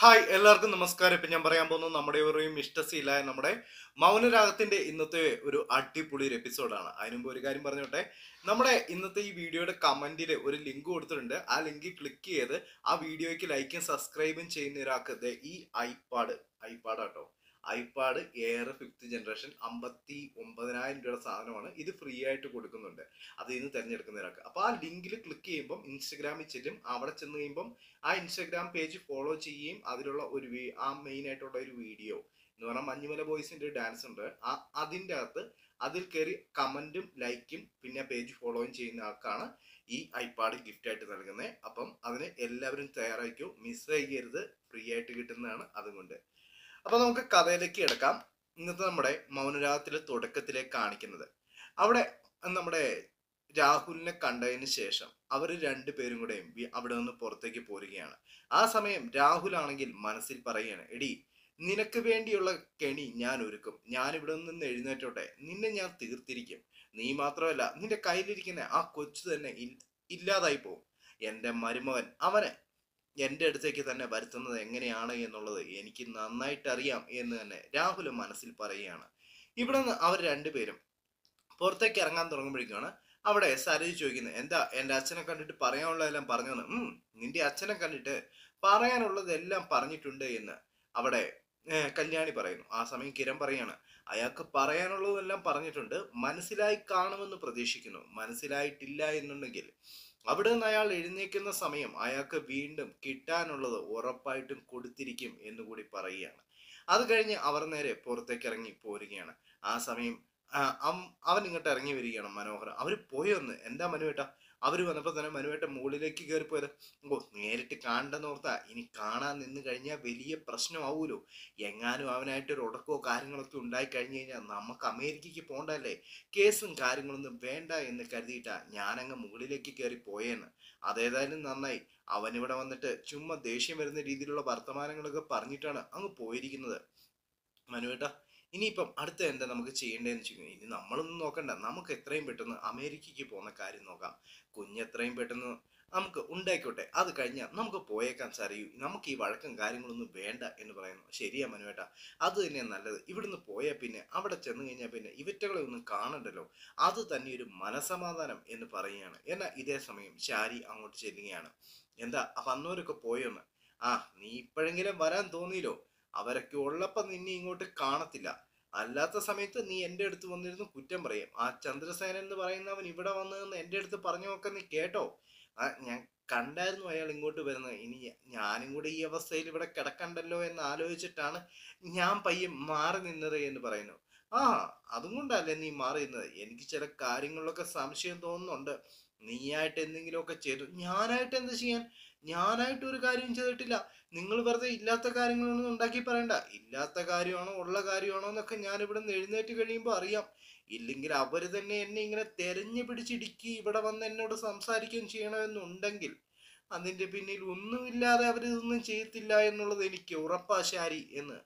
hi എല്ലാവർക്കും നമസ്കാരം ഇപ്പം ഞാൻ പറയാൻ പോകുന്നത് നമ്മുടെ ഒരു ഇഷ്ടശീലായ നമ്മുടെ മൗനരാഗത്തിന്റെ ഇന്നത്തെ ഒരു അടിപൊളി ഒരു എപ്പിസോഡാണ് അതിനുമുമ്പ് ഒരു കാര്യം പറഞ്ഞോട്ടെ നമ്മുടെ ഇന്നത്തെ ഈ വീഡിയോയുടെ കമന്റിൽ ഒരു ലിങ്ക് കൊടുത്തിട്ടുണ്ട് ആ ലിങ്ക് ക്ലിക്ക് ചെയ്ത് ആ വീഡിയോയ്ക്ക് ലൈക്കും സബ്സ്ക്രൈബും ചെയ്യുന്ന ഒരാൾക്ക് ദേ ഈ ഐപാഡ് ഐപാഡ് ആട്ടോ ഐപാഡ് എയർ ഫിഫ്ത്ത് ജനറേഷൻ അമ്പത്തി ഒമ്പതിനായിരം രൂപയുടെ സാധനമാണ് ഇത് ഫ്രീ ആയിട്ട് കൊടുക്കുന്നുണ്ട് അതിൽ നിന്ന് തിരഞ്ഞെടുക്കുന്ന ഒരാൾക്ക് അപ്പോൾ ആ ലിങ്കിൽ ക്ലിക്ക് ചെയ്യുമ്പം ഇൻസ്റ്റഗ്രാമിൽ ചെല്ലും അവിടെ ചെന്ന് കഴിയുമ്പം ആ ഇൻസ്റ്റാഗ്രാം പേജ് ഫോളോ ചെയ്യുകയും അതിലുള്ള ഒരു വീ- ആ മെയിൻ ആയിട്ടുള്ള ഒരു വീഡിയോ എന്ന് പറഞ്ഞാൽ മഞ്ഞുമല ബോയ്സിന്റെ ഡാൻസ് ഉണ്ട് ആ അതിൻ്റെ അകത്ത് അതിൽ കയറി കമന്റും ലൈക്കും പിന്നെ പേജ് ഫോളോയും ചെയ്യുന്ന ആൾക്കാണ് ഈ ഐപാഡ് ഗിഫ്റ്റ് ആയിട്ട് നൽകുന്നത് അപ്പം അതിന് എല്ലാവരും തയ്യാറായിക്കോ മിസ് ചെയ്യരുത് ഫ്രീ ആയിട്ട് കിട്ടുന്നതാണ് അതുകൊണ്ട് അപ്പൊ നമുക്ക് കഥയിലേക്ക് കിടക്കാം ഇന്നത്തെ നമ്മുടെ മൗനരാഗത്തിലെ തുടക്കത്തിലെ കാണിക്കുന്നത് അവിടെ നമ്മുടെ രാഹുലിനെ കണ്ടതിന് ശേഷം അവർ രണ്ടുപേരും കൂടെ വി- അവിടെ നിന്ന് പുറത്തേക്ക് പോരുകയാണ് ആ സമയം രാഹുൽ ആണെങ്കിൽ മനസ്സിൽ പറയുകയാണ് എടി നിനക്ക് വേണ്ടിയുള്ള കെണി ഞാൻ ഒരുക്കും ഞാൻ ഇവിടെ നിന്ന് എഴുന്നേറ്റോട്ടെ നിന്നെ ഞാൻ തീർത്തിരിക്കും നീ മാത്രമല്ല നിന്റെ കയ്യിലിരിക്കുന്ന ആ കൊച്ചു തന്നെ ഇൽ- ഇല്ലാതായി പോകും എൻ്റെ മരുമകൻ അവനെ എൻ്റെ അടുത്തേക്ക് തന്നെ വരുത്തുന്നത് എങ്ങനെയാണ് എന്നുള്ളത് എനിക്ക് നന്നായിട്ട് അറിയാം എന്ന് തന്നെ രാഹുൽ മനസ്സിൽ പറയുകയാണ് ഇവിടെ നിന്ന് അവർ രണ്ടുപേരും പുറത്തേക്ക് ഇറങ്ങാൻ തുടങ്ങുമ്പോഴേക്കാണ് അവിടെ സരജ് ചോദിക്കുന്നത് എന്താ എൻ്റെ അച്ഛനെ കണ്ടിട്ട് പറയാനുള്ളതെല്ലാം പറഞ്ഞു ഉം നിന്റെ അച്ഛനെ കണ്ടിട്ട് പറയാനുള്ളതെല്ലാം പറഞ്ഞിട്ടുണ്ട് എന്ന് അവിടെ ഏർ, കല്യാണി പറയുന്നു ആ സമയം കിരൺ പറയാണ് അയാൾക്ക് പറയാനുള്ളതെല്ലാം പറഞ്ഞിട്ടുണ്ട് മനസ്സിലായി കാണുമെന്ന് പ്രതീക്ഷിക്കുന്നു മനസ്സിലായിട്ടില്ല എന്നുണ്ടെങ്കിൽ അവിടെ നിന്ന് അയാൾ എഴുന്നേക്കുന്ന സമയം അയാൾക്ക് വീണ്ടും കിട്ടാനുള്ളത് ഉറപ്പായിട്ടും കൊടുത്തിരിക്കും എന്നുകൂടി പറയുകയാണ് അത് കഴിഞ്ഞ് അവർ നേരെ പുറത്തേക്ക് ഇറങ്ങി പോരുകയാണ് ആ സമയം ആ, അം- അവൻ ഇങ്ങോട്ട് ഇറങ്ങി വരികയാണ് മനോഹർ അവർ പോയൊന്ന് എന്താ മനുവേട്ട അവർ വന്നപ്പോൾ തന്നെ മനുവേട്ട മുകളിലേക്ക് കയറിപ്പോയത് ഓ നേരിട്ട് കാണണ്ടെന്ന് ഓർത്താ ഇനി കാണാൻ നിന്ന് കഴിഞ്ഞാൽ വലിയ പ്രശ്നമാവൂലോ എങ്ങാനും അവനായിട്ട് ഒരു ഉടക്കോ കാര്യങ്ങളൊക്കെ ഉണ്ടായി കഴിഞ്ഞു കഴിഞ്ഞാൽ നമുക്ക് അമേരിക്കയ്ക്ക് പോകണ്ടല്ലേ കേസും കാര്യങ്ങളൊന്നും വേണ്ട എന്ന് കരുതിയിട്ടാ ഞാനങ്ങ് മുകളിലേക്ക് കയറി പോയേന്ന് അതേതായാലും നന്നായി അവനിവിടെ വന്നിട്ട് ചുമ്മാ ദേഷ്യം വരുന്ന രീതിയിലുള്ള വർത്തമാനങ്ങളൊക്കെ പറഞ്ഞിട്ടാണ് അങ്ങ് പോയിരിക്കുന്നത് മനുവേട്ട ഇനിയിപ്പം അടുത്ത എന്താ നമുക്ക് ചെയ്യേണ്ടതെന്ന് വെച്ച് കഴിഞ്ഞാൽ ഇനി നമ്മളൊന്നും നോക്കണ്ട നമുക്ക് എത്രയും പെട്ടെന്ന് അമേരിക്കയ്ക്ക് പോകുന്ന കാര്യം നോക്കാം കുഞ്ഞ് എത്രയും പെട്ടെന്ന് നമുക്ക് ഉണ്ടായിക്കോട്ടെ അത് കഴിഞ്ഞാൽ നമുക്ക് പോയേക്കാൻ സാറിയൂ നമുക്ക് ഈ വഴക്കം കാര്യങ്ങളൊന്നും വേണ്ട എന്ന് പറയുന്നു ശരിയാ മനുവേട്ട അത് തന്നെയാണ് നല്ലത് ഇവിടുന്ന് പോയാൽ പിന്നെ അവിടെ ചെന്ന് കഴിഞ്ഞാൽ പിന്നെ ഇവറ്റകളെ ഒന്നും കാണണ്ടല്ലോ അത് തന്നെ ഒരു മനസമാധാനം എന്ന് പറയുകയാണ് എന്നാൽ ഇതേ സമയം ശാരി അങ്ങോട്ട് ചെല്ലുകയാണ് എന്താ വന്നവരൊക്കെ പോയോന്ന് ആ നീ ഇപ്പോഴെങ്കിലും വരാൻ തോന്നിയില്ലോ അവരൊക്കെ ഉള്ളപ്പം നിന്നെ ഇങ്ങോട്ട് കാണത്തില്ല അല്ലാത്ത സമയത്ത് നീ എൻ്റെ അടുത്ത് വന്നിരുന്ന് കുറ്റം പറയും ആ ചന്ദ്രസേനൻ എന്ന് പറയുന്നവൻ ഇവിടെ വന്നതെന്ന് എൻ്റെ അടുത്ത് പറഞ്ഞു നോക്കാൻ നീ കേട്ടോ ആ ഞാൻ കണ്ടായിരുന്നു അയാൾ ഇങ്ങോട്ട് വരുന്നത് ഇനി ഞാനും കൂടെ ഈ അവസ്ഥയിൽ ഇവിടെ കിടക്കണ്ടല്ലോ എന്ന് ആലോചിച്ചിട്ടാണ് ഞാൻ പയ്യെ മാറി നിന്നത് എന്ന് പറയുന്നു ആ അതും കൊണ്ടല്ലേ നീ മാറി നിന്നത് എനിക്ക് ചില കാര്യങ്ങളിലൊക്കെ സംശയം തോന്നുന്നുണ്ട് നീയായിട്ട് എന്തെങ്കിലുമൊക്കെ ചെയ്തു ഞാനായിട്ട് എന്ത് ചെയ്യാൻ ഞാനായിട്ട് ഒരു കാര്യം ചെയ്തിട്ടില്ല നിങ്ങൾ വെറുതെ ഇല്ലാത്ത കാര്യങ്ങളൊന്നും ഉണ്ടാക്കി പറയണ്ട ഇല്ലാത്ത കാര്യമാണോ ഉള്ള കാര്യമാണോ എന്നൊക്കെ ഞാൻ ഇവിടെ നിന്ന് എഴുന്നേറ്റ് കഴിയുമ്പോൾ അറിയാം ഇല്ലെങ്കിൽ അവര് തന്നെ എന്നെ ഇങ്ങനെ തെരഞ്ഞു പിടിച്ചിടുക്കി ഇവിടെ വന്ന് എന്നോട് സംസാരിക്കുകയും ചെയ്യണമെന്നുണ്ടെങ്കിൽ അതിന്റെ പിന്നിൽ ഒന്നുമില്ലാതെ അവരിതൊന്നും ചെയ്യത്തില്ല എന്നുള്ളത് എനിക്ക് ഉറപ്പാ ശാരി എന്ന്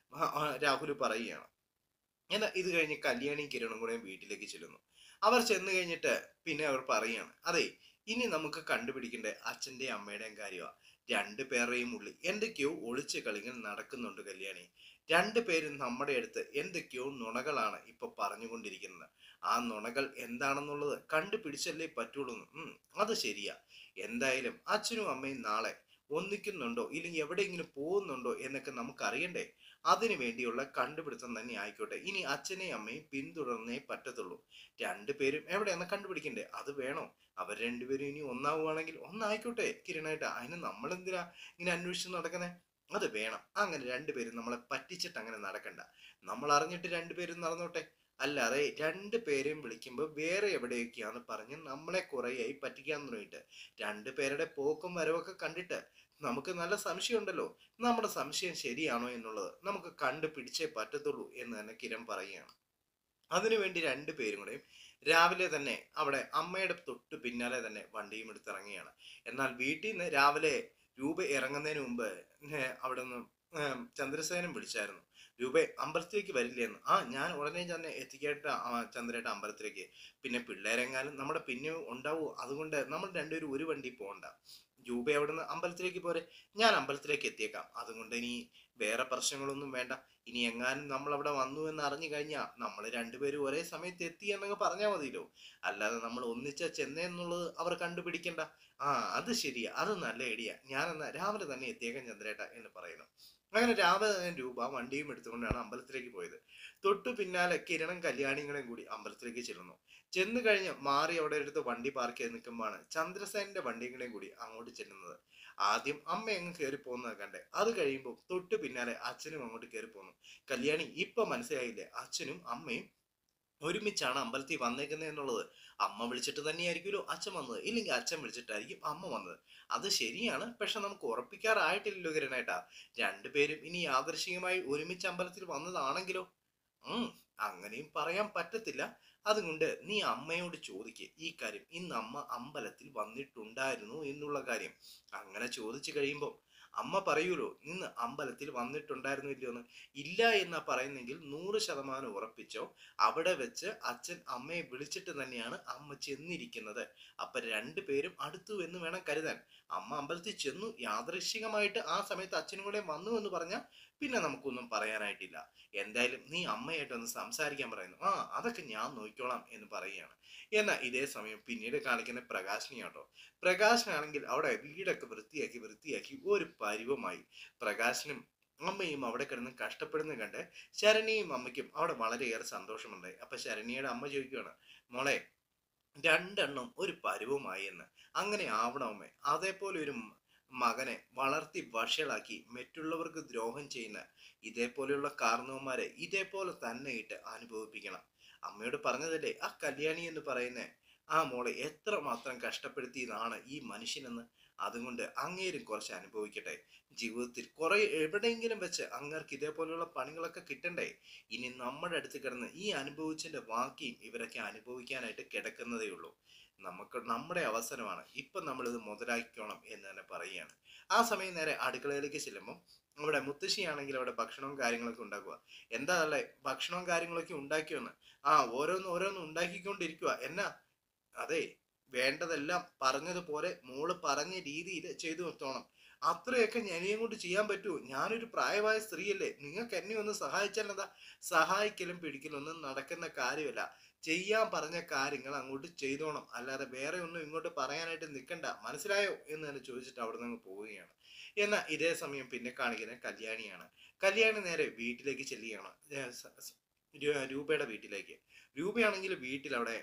രാഹുൽ പറയുകയാണ് എന്നാൽ ഇത് കഴിഞ്ഞ് കല്യാണിയും കിരണും കൂടെ വീട്ടിലേക്ക് ചെല്ലുന്നു അവർ ചെന്ന് കഴിഞ്ഞിട്ട് പിന്നെ അവർ പറയുകയാണ് അതെ ഇനി നമുക്ക് കണ്ടുപിടിക്കേണ്ട അച്ഛൻ്റെയും അമ്മയുടെയും കാര്യമാണ് രണ്ടു പേരുടെയും ഉള്ളിൽ എന്തൊക്കെയോ ഒളിച്ച കളികൾ നടക്കുന്നുണ്ട് കല്യാണി രണ്ടു പേരും നമ്മുടെ അടുത്ത് എന്തൊക്കെയോ നുണകളാണ് ഇപ്പൊ പറഞ്ഞുകൊണ്ടിരിക്കുന്നത് ആ നുണകൾ എന്താണെന്നുള്ളത് കണ്ടുപിടിച്ചല്ലേ പറ്റുള്ളൂ ഉം അത് ശരിയാ എന്തായാലും അച്ഛനും അമ്മയും നാളെ ഒന്നിക്കുന്നുണ്ടോ ഇല്ലെങ്കിൽ എവിടെയെങ്കിലും പോകുന്നുണ്ടോ എന്നൊക്കെ നമുക്ക് അറിയണ്ടേ അതിനു വേണ്ടിയുള്ള കണ്ടുപിടുത്തം തന്നെ ആയിക്കോട്ടെ ഇനി അച്ഛനെയും അമ്മയും പിന്തുടർന്നേ പറ്റത്തുള്ളൂ രണ്ടുപേരും എവിടെയാന്ന് കണ്ടുപിടിക്കണ്ടേ അത് വേണോ അവർ രണ്ടുപേരും ഇനി ഒന്നാവുകയാണെങ്കിൽ ഒന്നായിക്കോട്ടെ കിരണായിട്ട് അതിന് നമ്മൾ എന്തിനാ ഇങ്ങനെ അന്വേഷിച്ച് നടക്കുന്നേ അത് വേണം അങ്ങനെ രണ്ടുപേരും നമ്മളെ പറ്റിച്ചിട്ട് അങ്ങനെ നടക്കണ്ട നമ്മൾ അറിഞ്ഞിട്ട് രണ്ടുപേരും നടന്നോട്ടെ അല്ലാതെ രണ്ട് പേരെയും വിളിക്കുമ്പോൾ വേറെ എവിടെയൊക്കെയാന്ന് പറഞ്ഞ് നമ്മളെ കുറേയായി പറ്റിക്കാൻ തുടങ്ങിയിട്ട് രണ്ട് പേരുടെ പോക്കും വരവൊക്കെ കണ്ടിട്ട് നമുക്ക് നല്ല സംശയമുണ്ടല്ലോ നമ്മുടെ സംശയം ശരിയാണോ എന്നുള്ളത് നമുക്ക് കണ്ടുപിടിച്ചേ പറ്റത്തുള്ളൂ എന്ന് തന്നെ കിരൺ പറയുകയാണ് അതിനുവേണ്ടി രണ്ടു പേരും കൂടെയും രാവിലെ തന്നെ അവിടെ അമ്മയുടെ തൊട്ട് പിന്നാലെ തന്നെ വണ്ടിയും എടുത്തിറങ്ങിയാണ് എന്നാൽ വീട്ടിൽ നിന്ന് രാവിലെ രൂപ ഇറങ്ങുന്നതിന് മുമ്പ് ഏർ അവിടെ നിന്ന് ഏർ ചന്ദ്രസേനൻ വിളിച്ചായിരുന്നു രൂപ അമ്പലത്തിലേക്ക് വരില്ലെന്ന് ആ ഞാൻ ഉടനെ തന്നെ എത്തിക്കേട്ട ചന്ദ്രേട്ട അമ്പലത്തിലേക്ക് പിന്നെ പിള്ളേരെങ്ങാനും നമ്മുടെ പിന്നെ ഉണ്ടാവൂ അതുകൊണ്ട് നമ്മൾ രണ്ടുപേരും ഒരു വണ്ടി പോകണ്ട രൂപ അവിടുന്ന് അമ്പലത്തിലേക്ക് പോരെ ഞാൻ അമ്പലത്തിലേക്ക് എത്തിയേക്കാം അതുകൊണ്ട് ഇനി വേറെ പ്രശ്നങ്ങളൊന്നും വേണ്ട ഇനി എങ്ങാനും നമ്മൾ അവിടെ വന്നു എന്ന് അറിഞ്ഞു കഴിഞ്ഞാൽ നമ്മൾ രണ്ടുപേരും ഒരേ സമയത്ത് എത്തി എന്നങ്ങ് പറഞ്ഞാൽ മതിയല്ലോ അല്ലാതെ നമ്മൾ ഒന്നിച്ച ചെന്നേന്നുള്ളത് അവർ കണ്ടുപിടിക്കണ്ട ആ അത് ശരിയാ അത് നല്ല ഐഡിയ ഞാനെന്നാ രാവിലെ തന്നെ എത്തിയേക്കാം ചന്ദ്രേട്ട എന്ന് പറയുന്നു അങ്ങനെ രാവിലെ തന്നെ രൂപ വണ്ടിയും എടുത്തുകൊണ്ടാണ് അമ്പലത്തിലേക്ക് പോയത് തൊട്ടു പിന്നാലെ കിരണം കല്യാണികളെയും കൂടി അമ്പലത്തിലേക്ക് ചെല്ലുന്നു ചെന്ന് കഴിഞ്ഞ് മാറി അവിടെ എടുത്ത് വണ്ടി പാർക്ക് ചെയ്ത് നിൽക്കുമ്പോഴാണ് ചന്ദ്രസേനന്റെ വണ്ടികളെയും കൂടി അങ്ങോട്ട് ചെല്ലുന്നത് ആദ്യം അമ്മ അങ്ങ് കയറി പോകുന്നത് കണ്ടേ അത് കഴിയുമ്പോൾ തൊട്ടു പിന്നാലെ അച്ഛനും അങ്ങോട്ട് കയറി പോകുന്നു കല്യാണി ഇപ്പൊ മനസ്സിലായില്ലേ അച്ഛനും അമ്മയും ഒരുമിച്ചാണ് അമ്പലത്തിൽ വന്നേക്കുന്നത് എന്നുള്ളത് അമ്മ വിളിച്ചിട്ട് തന്നെയായിരിക്കുമല്ലോ അച്ഛൻ വന്നത് ഇല്ലെങ്കിൽ അച്ഛൻ വിളിച്ചിട്ടായിരിക്കും അമ്മ വന്നത് അത് ശരിയാണ് പക്ഷെ നമുക്ക് ഉറപ്പിക്കാറായിട്ടില്ലല്ലോ കിരണേട്ടാ രണ്ടുപേരും ഇനി യാദൃശികമായി ഒരുമിച്ച് അമ്പലത്തിൽ വന്നതാണെങ്കിലോ ഉം അങ്ങനെയും പറയാൻ പറ്റത്തില്ല അതുകൊണ്ട് നീ അമ്മയോട് ചോദിക്ക് ഈ കാര്യം ഇന്ന് അമ്മ അമ്പലത്തിൽ വന്നിട്ടുണ്ടായിരുന്നു എന്നുള്ള കാര്യം അങ്ങനെ ചോദിച്ചു കഴിയുമ്പോൾ അമ്മ പറയൂലോ ഇന്ന് അമ്പലത്തിൽ വന്നിട്ടുണ്ടായിരുന്നു ഇല്ലയോ എന്ന് ഇല്ല എന്നാ പറയുന്നെങ്കിൽ നൂറ് ശതമാനം ഉറപ്പിച്ചോ അവിടെ വെച്ച് അച്ഛൻ അമ്മയെ വിളിച്ചിട്ട് തന്നെയാണ് അമ്മ ചെന്നിരിക്കുന്നത് അപ്പൊ രണ്ടുപേരും അടുത്തു എന്ന് വേണം കരുതാൻ അമ്മ അമ്പലത്തിൽ ചെന്നു യാദൃശികമായിട്ട് ആ സമയത്ത് അച്ഛനും കൂടെ വന്നു എന്ന് പറഞ്ഞാൽ പിന്നെ നമുക്കൊന്നും പറയാനായിട്ടില്ല എന്തായാലും നീ അമ്മയായിട്ടൊന്ന് സംസാരിക്കാൻ പറയുന്നു ആ അതൊക്കെ ഞാൻ നോക്കിക്കോളാം എന്ന് പറയുകയാണ് എന്നാൽ ഇതേ സമയം പിന്നീട് കാണിക്കുന്ന പ്രകാശിനെയാട്ടോ പ്രകാശനാണെങ്കിൽ അവിടെ വീടൊക്കെ വൃത്തിയാക്കി വൃത്തിയാക്കി ഒരു പരുവമായി പ്രകാശനും അമ്മയും അവിടെ കിടന്ന് കഷ്ടപ്പെടുന്ന കണ്ട് ശരണിയും അമ്മയ്ക്കും അവിടെ വളരെയേറെ സന്തോഷമുണ്ടായി അപ്പൊ ശരണിയുടെ അമ്മ ചോദിക്കുകയാണ് മോളെ രണ്ടെണ്ണം ഒരു പരുവമായി എന്ന് അങ്ങനെ ആവണമേ അതേപോലെ ഒരു മ- മകനെ വളർത്തി വഷളാക്കി മറ്റുള്ളവർക്ക് ദ്രോഹം ചെയ്യുന്ന ഇതേപോലെയുള്ള കാരണവന്മാരെ ഇതേപോലെ തന്നെ ഇട്ട് അനുഭവിപ്പിക്കണം അമ്മയോട് പറഞ്ഞതല്ലേ ആ കല്യാണി എന്ന് പറയുന്ന ആ മോളെ എത്ര മാത്രം കഷ്ടപ്പെടുത്തിയതാണ് ഈ മനുഷ്യനെന്ന് അതുകൊണ്ട് അങ്ങേരും കുറച്ച് അനുഭവിക്കട്ടെ ജീവിതത്തിൽ കുറെ എവിടെയെങ്കിലും വെച്ച് അങ്ങർക്ക് ഇതേപോലെയുള്ള പണികളൊക്കെ കിട്ടണ്ടേ ഇനി നമ്മുടെ അടുത്ത് കിടന്ന് ഈ അനുഭവിച്ചതിന്റെ ബാക്കിയും ഇവരൊക്കെ അനുഭവിക്കാനായിട്ട് കിടക്കുന്നതേ ഉള്ളൂ നമുക്ക് നമ്മുടെ അവസരമാണ് ഇപ്പൊ നമ്മൾ ഇത് മുതലാക്കിക്കോണം എന്ന് തന്നെ പറയുകയാണ് ആ സമയം നേരെ അടുക്കളയിലേക്ക് ചെല്ലുമ്പോൾ അവിടെ മുത്തശ്ശിയാണെങ്കിൽ അവിടെ ഭക്ഷണവും കാര്യങ്ങളൊക്കെ ഉണ്ടാക്കുക എന്താ അല്ലേ ഭക്ഷണവും കാര്യങ്ങളൊക്കെ ഉണ്ടാക്കിയോന്ന് ആ ഓരോന്ന് ഓരോന്ന് ഉണ്ടാക്കിക്കൊണ്ടിരിക്കുക എന്നാ അതെ വേണ്ടതെല്ലാം പറഞ്ഞതുപോലെ മോള് പറഞ്ഞ രീതിയിൽ ചെയ്തു നിർത്തോണം അത്രയൊക്കെ എന്നെയും കൊണ്ട് ചെയ്യാൻ പറ്റുമോ ഞാനൊരു പ്രായമായ സ്ത്രീയല്ലേ നിങ്ങൾക്ക് എന്നെ ഒന്ന് സഹായിച്ചാൽ എന്താ സഹായിക്കലും പിടിക്കലും ഒന്നും നടക്കുന്ന കാര്യമല്ല ചെയ്യാൻ പറഞ്ഞ കാര്യങ്ങൾ അങ്ങോട്ട് ചെയ്തോണം അല്ലാതെ വേറെ ഒന്നും ഇങ്ങോട്ട് പറയാനായിട്ട് നിൽക്കണ്ട മനസ്സിലായോ എന്ന് തന്നെ ചോദിച്ചിട്ട് അവിടെ നിന്ന് പോവുകയാണ് എന്നാൽ ഇതേ സമയം പിന്നെ കാണിക്കുന്ന കല്യാണിയാണ് കല്യാണി നേരെ വീട്ടിലേക്ക് ചെല്ലുകയാണ് ഏ, സ- സ- രൂ- രൂപയുടെ വീട്ടിലേക്ക് രൂപയാണെങ്കിൽ വീട്ടിൽ അവിടെ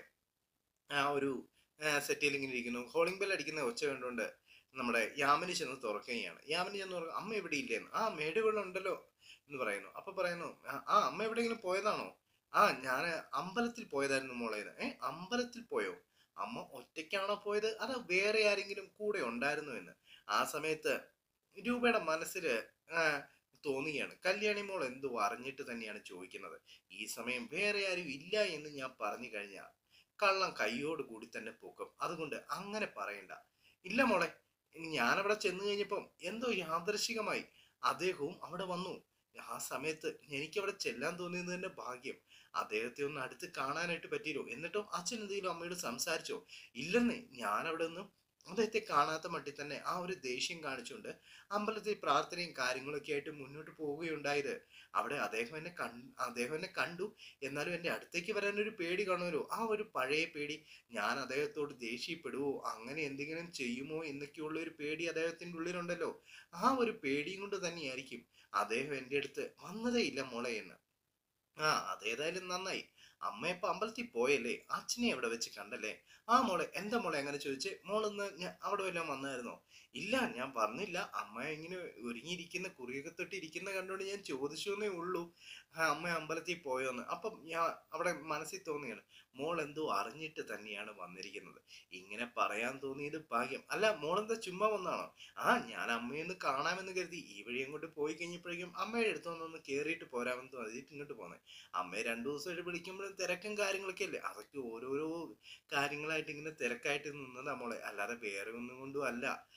ആ ഒരു സെറ്റിൽ ഇങ്ങനെ ഇരിക്കുന്നു ഹോളിംഗ് ബെൽ അടിക്കുന്ന ഒച്ച കണ്ടുകൊണ്ട് നമ്മുടെ യാമിനി ചെന്ന് തുറക്കുകയാണ് യാമിനി ചെന്ന് പറഞ്ഞു അമ്മ ഇവിടെ ഇല്ലേന്ന് ആ മേടുകളിൽ ഉണ്ടല്ലോ എന്ന് പറയുന്നു അപ്പൊ പറയുന്നു "ആ, ആ അമ്മ എവിടെയെങ്കിലും പോയതാണോ ആ ഞാൻ അമ്പലത്തിൽ പോയതായിരുന്നു മോളേന്ന് ഏ അമ്പലത്തിൽ പോയോ അമ്മ ഒറ്റയ്ക്കാണോ പോയത് അതോ വേറെ ആരെങ്കിലും കൂടെ ഉണ്ടായിരുന്നു എന്ന് ആ സമയത്ത് രൂപയുടെ മനസ്സിൽ തോന്നുകയാണ് കല്യാണി മോൾ എന്തോ അറിഞ്ഞിട്ട് തന്നെയാണ് ചോദിക്കുന്നത് ഈ സമയം വേറെ ആരും ഇല്ല എന്ന് ഞാൻ പറഞ്ഞു കഴിഞ്ഞാൽ കള്ളം കൈയോട് കൂടി തന്നെ പൊക്കും അതുകൊണ്ട് അങ്ങനെ പറയണ്ട ഇല്ല മോളെ ഞാനവിടെ ചെന്ന് കഴിഞ്ഞപ്പം എന്തോ യാദൃശികമായി അദ്ദേഹവും അവിടെ വന്നു ആ സമയത്ത് എനിക്ക് അവിടെ ചെല്ലാൻ തോന്നിയത് തന്നെ ഭാഗ്യം അദ്ദേഹത്തെ ഒന്ന് അടുത്ത് കാണാനായിട്ട് പറ്റിയല്ലോ എന്നിട്ടോ അച്ഛൻ എന്തെങ്കിലും അമ്മയോട് സംസാരിച്ചോ ഇല്ലെന്നേ ഞാൻ അവിടെ നിന്നും അദ്ദേഹത്തെ കാണാത്ത മട്ടിൽ തന്നെ ആ ഒരു ദേഷ്യം കാണിച്ചുകൊണ്ട് അമ്പലത്തിൽ പ്രാർത്ഥനയും കാര്യങ്ങളൊക്കെ ആയിട്ട് മുന്നോട്ട് പോവുകയുണ്ടായത് അവിടെ അദ്ദേഹം എന്നെ കൺ അദ്ദേഹം എന്നെ കണ്ടു എന്നാലും എൻ്റെ അടുത്തേക്ക് വരാൻ ഒരു പേടി കാണുമല്ലോ ആ ഒരു പഴയ പേടി ഞാൻ അദ്ദേഹത്തോട് ദേഷ്യപ്പെടുവോ അങ്ങനെ എന്തെങ്കിലും ചെയ്യുമോ എന്നൊക്കെയുള്ള ഒരു പേടി അദ്ദേഹത്തിൻ്റെ ഉള്ളിലുണ്ടല്ലോ ആ ഒരു പേടിയും കൊണ്ട് തന്നെയായിരിക്കും അദ്ദേഹം എൻ്റെ അടുത്ത് വന്നതേ ഇല്ല മോളെ എന്ന് ആ അതേതായാലും നന്നായി അമ്മ ഇപ്പൊ അമ്പലത്തിൽ പോയല്ലേ അച്ഛനെ അവിടെ വെച്ച് കണ്ടല്ലേ ആ മോളെ എന്താ മോളെ അങ്ങനെ ചോദിച്ച് മോളിന്ന് ഞാൻ അവിടെ വല്ലതും വന്നായിരുന്നോ ഇല്ല ഞാൻ പറഞ്ഞില്ല അമ്മ ഇങ്ങനെ ഒരുങ്ങിയിരിക്കുന്ന കുറിയൊക്കെ തൊട്ട് ഇരിക്കുന്ന കണ്ടുകൊണ്ട് ഞാൻ ചോദിച്ചു എന്നേ ഉള്ളൂ ആ അമ്മ അമ്പലത്തിൽ പോയോന്ന് അപ്പം ഞാൻ അവിടെ മനസ്സിൽ തോന്നിയാണ് മോൾ എന്തോ അറിഞ്ഞിട്ട് തന്നെയാണ് വന്നിരിക്കുന്നത് ഇങ്ങനെ പറയാൻ തോന്നിയത് ഭാഗ്യം അല്ല മോളെന്താ ചുമ്മാ വന്നാണോ ആ ഞാൻ അമ്മയൊന്ന് കാണാമെന്ന് കരുതി ഈ വഴി അങ്ങോട്ട് പോയി കഴിഞ്ഞപ്പോഴേക്കും അമ്മയുടെ അടുത്ത് വന്നൊന്ന് കയറിയിട്ട് പോരാമെന്ന് തോന്നിയിട്ട് ഇങ്ങോട്ട് പോന്നെ അമ്മയെ രണ്ടു ദിവസമായിട്ട് വിളിക്കുമ്പോഴും തിരക്കും കാര്യങ്ങളൊക്കെ അല്ലേ അതൊക്കെ ഓരോരോ കാര്യങ്ങളായിട്ട് ഇങ്ങനെ തിരക്കായിട്ട് നിന്നതാ മോളെ അല്ലാതെ വേറെ ഒന്നും കൊണ്ടും അല്ല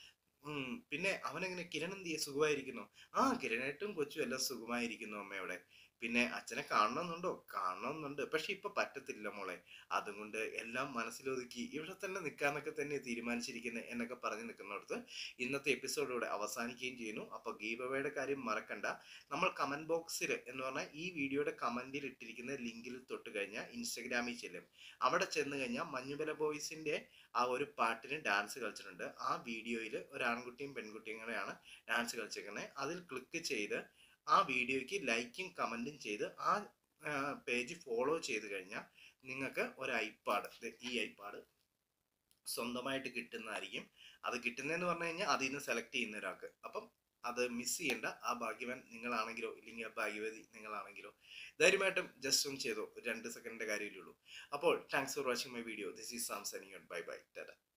ഉം, പിന്നെ അവനെങ്ങനെ കിരൺ എന്ത് ചെയ്യ സുഖമായിരിക്കുന്നു ആ കിരണേട്ടും കൊച്ചും എല്ലാം സുഖമായിരിക്കുന്നു അമ്മയോടെ പിന്നെ അച്ഛനെ കാണണമെന്നുണ്ടോ കാണണമെന്നുണ്ട് പക്ഷെ ഇപ്പൊ പറ്റത്തില്ല മോളെ അതുകൊണ്ട് എല്ലാം മനസ്സിലൊതുക്കി ഇവിടെ തന്നെ നിൽക്കാന്നൊക്കെ തന്നെ തീരുമാനിച്ചിരിക്കുന്നത് എന്നൊക്കെ പറഞ്ഞു നിൽക്കുന്നിടത്ത് ഇന്നത്തെ എപ്പിസോഡിലൂടെ അവസാനിക്കുകയും ചെയ്യുന്നു അപ്പൊ ഗീവവയുടെ കാര്യം മറക്കണ്ട നമ്മൾ കമന്റ് ബോക്സിൽ എന്ന് പറഞ്ഞാൽ ഈ വീഡിയോയുടെ കമന്റിൽ ഇട്ടിരിക്കുന്ന ലിങ്കിൽ തൊട്ട് കഴിഞ്ഞാൽ ഇൻസ്റ്റഗ്രാമിൽ ചെല്ലും അവിടെ ചെന്ന് കഴിഞ്ഞാൽ മഞ്ഞുമല ബോയ്സിന്റെ ആ ഒരു പാട്ടിന് ഡാൻസ് കളിച്ചിട്ടുണ്ട് ആ വീഡിയോയിൽ ഒരു ആൺകുട്ടിയും പെൺകുട്ടിയും കൂടെയാണ് ഡാൻസ് കളിച്ചിരിക്കുന്നത് അതിൽ ക്ലിക്ക് ചെയ്ത് ആ വീഡിയോയ്ക്ക് ലൈക്കും കമൻറ്റും ചെയ്ത് ആ പേജ് ഫോളോ ചെയ്ത് കഴിഞ്ഞാൽ നിങ്ങൾക്ക് ഒരു ഐപാഡ് ഈ ഐപാഡ് സ്വന്തമായിട്ട് കിട്ടുന്നതായിരിക്കും അത് കിട്ടുന്നതെന്ന് പറഞ്ഞു കഴിഞ്ഞാൽ അതിൽ നിന്ന് സെലക്ട് ചെയ്യുന്ന ഒരാൾക്ക് അപ്പം അത് മിസ് ചെയ്യേണ്ട ആ ഭാഗ്യവാൻ നിങ്ങളാണെങ്കിലോ ഇല്ലെങ്കിൽ ആ ഭാഗ്യവതി നിങ്ങളാണെങ്കിലോ ധൈര്യമായിട്ടും ജസ്റ്റ് ഒന്ന് ചെയ്തോ ഒരു രണ്ട് സെക്കൻഡിന്റെ കാര്യമല്ലേ ഉള്ളൂ അപ്പോൾ thanks for watching my video this is Sam സനിങ് ബൈ ബൈ ടാറ്റ